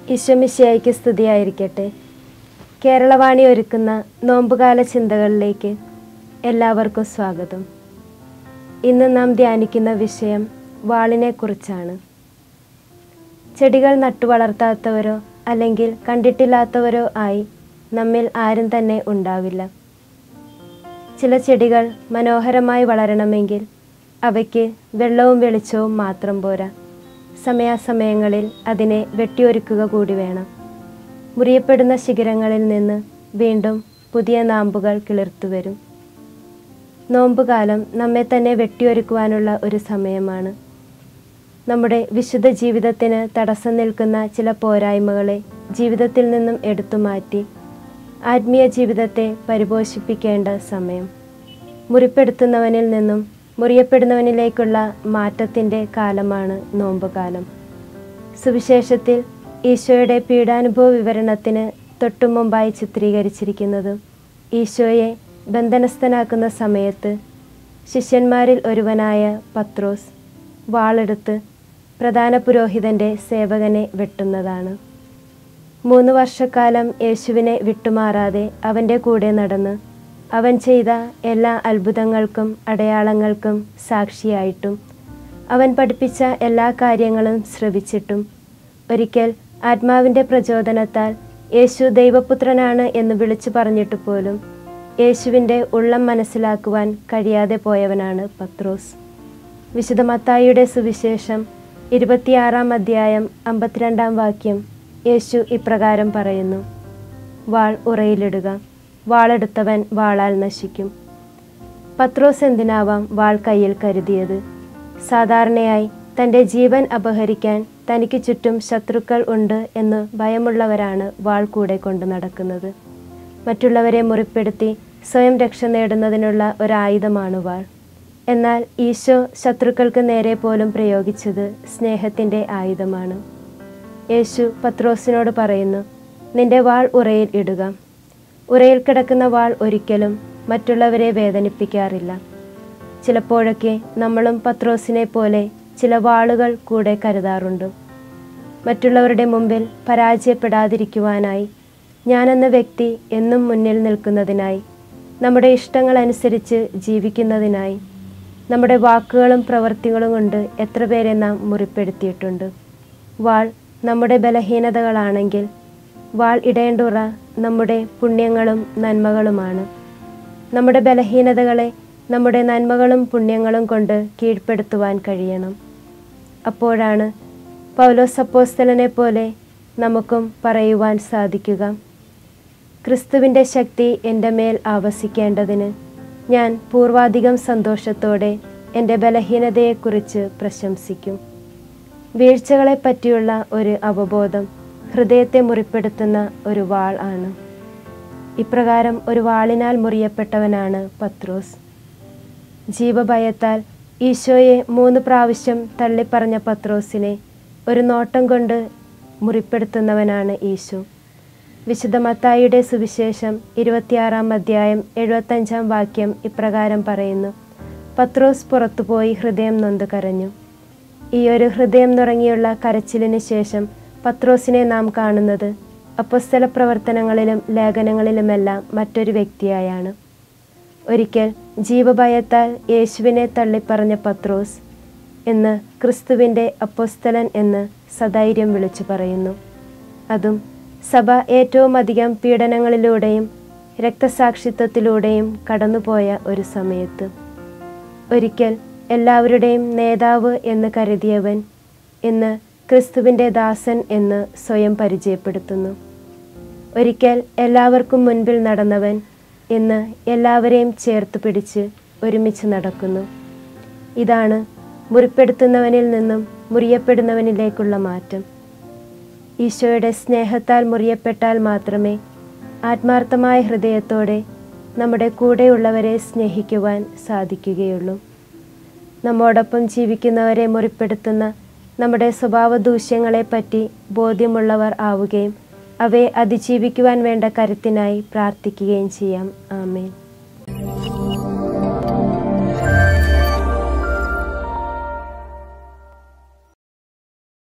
ഈശ്വമിശിയായിക്ക് സ്തുതിയായിരിക്കട്ടെ കേരളവാണി ഒരുക്കുന്ന നോമ്പുകാല ചിന്തകളിലേക്ക് എല്ലാവർക്കും സ്വാഗതം ഇന്ന് നാം ധ്യാനിക്കുന്ന വിഷയം വാളിനെക്കുറിച്ചാണ് ചെടികൾ നട്ടുവളർത്താത്തവരോ അല്ലെങ്കിൽ കണ്ടിട്ടില്ലാത്തവരോ ആയി നമ്മിൽ ആരും തന്നെ ഉണ്ടാവില്ല ചില ചെടികൾ മനോഹരമായി വളരണമെങ്കിൽ അവയ്ക്ക് വെള്ളവും വെളിച്ചവും മാത്രം പോരാ സമയാസമയങ്ങളിൽ അതിനെ വെട്ടിയൊരുക്കുക കൂടി വേണം മുറിയപ്പെടുന്ന ശിഖരങ്ങളിൽ നിന്ന് വീണ്ടും പുതിയ നാമ്പുകൾ കിളിർത്തു വരും നോമ്പുകാലം നമ്മെ തന്നെ വെട്ടിയൊരുക്കുവാനുള്ള ഒരു സമയമാണ് നമ്മുടെ വിശുദ്ധ ജീവിതത്തിന് തടസ്സം നിൽക്കുന്ന ചില പോരായ്മകളെ ജീവിതത്തിൽ നിന്നും എടുത്തു മാറ്റി ആത്മീയ ജീവിതത്തെ പരിപോഷിപ്പിക്കേണ്ട സമയം മുറിപ്പെടുത്തുന്നവനിൽ നിന്നും മുറിയപ്പെടുന്നവനിലേക്കുള്ള മാറ്റത്തിൻ്റെ കാലമാണ് നോമ്പുകാലം സുവിശേഷത്തിൽ ഈശോയുടെ പീഡാനുഭവ വിവരണത്തിന് തൊട്ടു മുമ്പായി ചിത്രീകരിച്ചിരിക്കുന്നതും ഈശോയെ ബന്ധനസ്ഥനാക്കുന്ന സമയത്ത് ശിഷ്യന്മാരിൽ ഒരുവനായ പത്രോസ് വാളെടുത്ത് പ്രധാന പുരോഹിതൻ്റെ സേവകനെ വെട്ടുന്നതാണ് മൂന്ന് വർഷക്കാലം യേശുവിനെ വിട്ടുമാറാതെ അവൻ്റെ കൂടെ നടന്ന് അവൻ ചെയ്ത എല്ലാ അത്ഭുതങ്ങൾക്കും അടയാളങ്ങൾക്കും സാക്ഷിയായിട്ടും അവൻ പഠിപ്പിച്ച എല്ലാ കാര്യങ്ങളും ശ്രവിച്ചിട്ടും ഒരിക്കൽ ആത്മാവിൻ്റെ പ്രചോദനത്താൽ യേശു ദൈവപുത്രനാണ് എന്ന് വിളിച്ചു പറഞ്ഞിട്ട് പോലും യേശുവിൻ്റെ ഉള്ളം മനസ്സിലാക്കുവാൻ കഴിയാതെ പോയവനാണ് പത്രോസ് വിശുദ്ധ മത്തായിയുടെ സുവിശേഷം ഇരുപത്തിയാറാം അധ്യായം അമ്പത്തിരണ്ടാം വാക്യം യേശു ഇപ്രകാരം പറയുന്നു വാൾ ഉറയിലിടുക വാളെടുത്തവൻ വാളാൽ നശിക്കും പത്രോസ് എന്തിനാവാം വാൾ കയ്യിൽ കരുതിയത് സാധാരണയായി തൻ്റെ ജീവൻ അപഹരിക്കാൻ തനിക്ക് ചുറ്റും ശത്രുക്കൾ ഉണ്ട് എന്ന് ഭയമുള്ളവരാണ് വാൾ കൂടെ കൊണ്ട് നടക്കുന്നത് മറ്റുള്ളവരെ മുറിപ്പെടുത്തി സ്വയം രക്ഷ നേടുന്നതിനുള്ള ഒരായുധമാണ് വാൾ എന്നാൽ ഈശോ ശത്രുക്കൾക്ക് നേരെ പോലും പ്രയോഗിച്ചത് സ്നേഹത്തിൻ്റെ ആയുധമാണ് യേശു പത്രോസിനോട് പറയുന്നു നിന്റെ വാൾ ഉറയിൽ ഇടുക ഉറയിൽ കിടക്കുന്ന വാൾ ഒരിക്കലും മറ്റുള്ളവരെ വേദനിപ്പിക്കാറില്ല ചിലപ്പോഴൊക്കെ നമ്മളും പത്രോസിനെ പോലെ ചില വാളുകൾ കൂടെ കരുതാറുണ്ട് മറ്റുള്ളവരുടെ മുമ്പിൽ പരാജയപ്പെടാതിരിക്കുവാനായി ഞാനെന്ന വ്യക്തി എന്നും മുന്നിൽ നിൽക്കുന്നതിനായി നമ്മുടെ ഇഷ്ടങ്ങളനുസരിച്ച് ജീവിക്കുന്നതിനായി നമ്മുടെ വാക്കുകളും പ്രവൃത്തികളും കൊണ്ട് എത്ര പേരെ നാം മുറിപ്പെടുത്തിയിട്ടുണ്ട് വാൾ നമ്മുടെ ബലഹീനതകളാണെങ്കിൽ വാൾ ഇടേണ്ടുറ നമ്മുടെ പുണ്യങ്ങളും നന്മകളുമാണ് നമ്മുടെ ബലഹീനതകളെ നമ്മുടെ നന്മകളും പുണ്യങ്ങളും കൊണ്ട് കീഴ്പ്പെടുത്തുവാൻ കഴിയണം അപ്പോഴാണ് പൗലോസപ്പോസ്തലനെ പോലെ നമുക്കും പറയുവാൻ സാധിക്കുക ക്രിസ്തുവിൻ്റെ ശക്തി എൻ്റെ മേൽ ആവസിക്കേണ്ടതിന് ഞാൻ പൂർവാധികം സന്തോഷത്തോടെ എൻ്റെ ബലഹീനതയെക്കുറിച്ച് പ്രശംസിക്കും വീഴ്ചകളെ പറ്റിയുള്ള ഒരു അവബോധം ഹൃദയത്തെ മുറിപ്പെടുത്തുന്ന ഒരു വാൾ ആണ് ഇപ്രകാരം ഒരു വാളിനാൽ മുറിയപ്പെട്ടവനാണ് പത്രോസ് ജീവഭയത്താൽ ഈശോയെ മൂന്ന് പ്രാവശ്യം തള്ളിപ്പറഞ്ഞ പത്രോസിനെ ഒരു നോട്ടം കൊണ്ട് മുറിപ്പെടുത്തുന്നവനാണ് ഈശോ വിശുദ്ധ മത്തായിയുടെ സുവിശേഷം ഇരുപത്തിയാറാം അധ്യായം എഴുപത്തഞ്ചാം വാക്യം ഇപ്രകാരം പറയുന്നു പത്രോസ് പുറത്തുപോയി ഹൃദയം നൊന്ത് കരഞ്ഞു ഈ ഒരു ഹൃദയം നുറങ്ങിയുള്ള കരച്ചിലിന് ശേഷം പത്രോസിനെ നാം കാണുന്നത് അപ്പസ്തല പ്രവർത്തനങ്ങളിലും ലേഖനങ്ങളിലുമെല്ലാം മറ്റൊരു വ്യക്തിയായാണ് ഒരിക്കൽ ജീവഭയത്താൽ യേശുവിനെ തള്ളിപ്പറഞ്ഞ പത്രോസ് എന്ന് ക്രിസ്തുവിൻ്റെ അപ്പൊസ്തലൻ എന്ന് സധൈര്യം വിളിച്ചു പറയുന്നു അതും സഭ ഏറ്റവും അധികം പീഡനങ്ങളിലൂടെയും രക്തസാക്ഷിത്വത്തിലൂടെയും കടന്നുപോയ ഒരു സമയത്ത് ഒരിക്കൽ എല്ലാവരുടെയും നേതാവ് എന്ന് കരുതിയവൻ ഇന്ന് ക്രിസ്തുവിൻ്റെ ദാസൻ എന്ന് സ്വയം പരിചയപ്പെടുത്തുന്നു ഒരിക്കൽ എല്ലാവർക്കും മുൻപിൽ നടന്നവൻ ഇന്ന് എല്ലാവരെയും ചേർത്ത് പിടിച്ച് ഒരുമിച്ച് നടക്കുന്നു ഇതാണ് മുറിപ്പെടുത്തുന്നവനിൽ നിന്നും മുറിയപ്പെടുന്നവനിലേക്കുള്ള മാറ്റം ഈശോയുടെ സ്നേഹത്താൽ മുറിയപ്പെട്ടാൽ മാത്രമേ ആത്മാർത്ഥമായ ഹൃദയത്തോടെ നമ്മുടെ കൂടെയുള്ളവരെ സ്നേഹിക്കുവാൻ സാധിക്കുകയുള്ളൂ നമ്മോടൊപ്പം ജീവിക്കുന്നവരെ മുറിപ്പെടുത്തുന്ന നമ്മുടെ സ്വഭാവ ദൂഷ്യങ്ങളെപ്പറ്റി ബോധ്യമുള്ളവർ ആവുകയും അവയെ അതിജീവിക്കുവാൻ വേണ്ട കരുത്തിനായി പ്രാർത്ഥിക്കുകയും ചെയ്യാം ആമേൻ